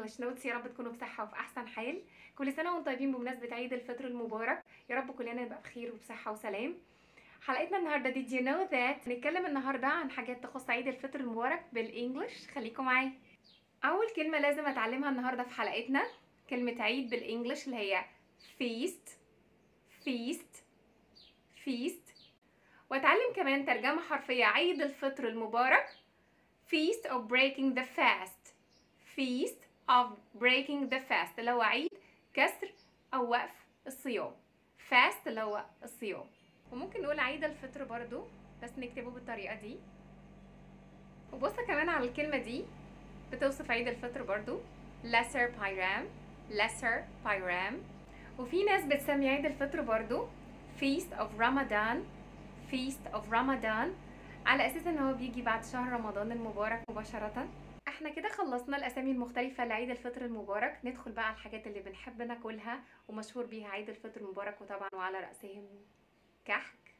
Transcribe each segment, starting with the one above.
هشنوتس يا رب تكونوا بصحة وفي أحسن حال كل سنة وانتم طيبين بمناسبة عيد الفطر المبارك يا رب كلنا نبقى بخير وبصحة وسلام حلقتنا النهاردة did you know that نتكلم النهاردة عن حاجات تخص عيد الفطر المبارك بالإنجلش خليكم معايا أول كلمة لازم أتعلمها النهاردة في حلقتنا كلمة عيد بالإنجلش اللي هي feast feast feast وأتعلم كمان ترجمة حرفية عيد الفطر المبارك feast of breaking the fast feast of breaking the fast اللي هو عيد كسر أو وقف الصيام fast اللي هو الصيام وممكن نقول عيد الفطر برضو بس نكتبه بالطريقة دي وبص كمان على الكلمة دي بتوصف عيد الفطر برضو lesser pyram lesser pyram وفي ناس بتسمي عيد الفطر برضو feast of Ramadan feast of Ramadan على اساس ان هو بيجي بعد شهر رمضان المبارك مباشرة احنا كده خلصنا الاسامي المختلفة لعيد الفطر المبارك ندخل بقى على الحاجات اللي بنحب ناكلها ومشهور بيها عيد الفطر المبارك وطبعا وعلى رأسهم كحك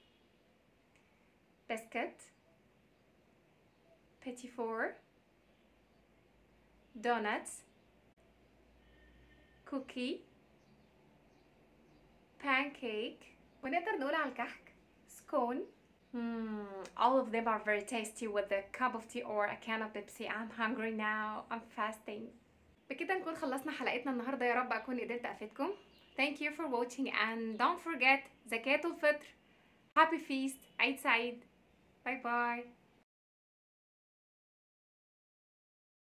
بسكت بيتي فور دوناتس كوكي pancake ونقدر نقول على الكحك سكون Mm, all of them are very tasty with a cup of tea or a can of Pepsi. I'm hungry now. I'm fasting. بكده نكون خلصنا حلقتنا النهارده يا رب اكون قدرت افيدكم. Thank you for watching and don't forget زكاة الفطر. Happy feast. عيد سعيد. باي باي.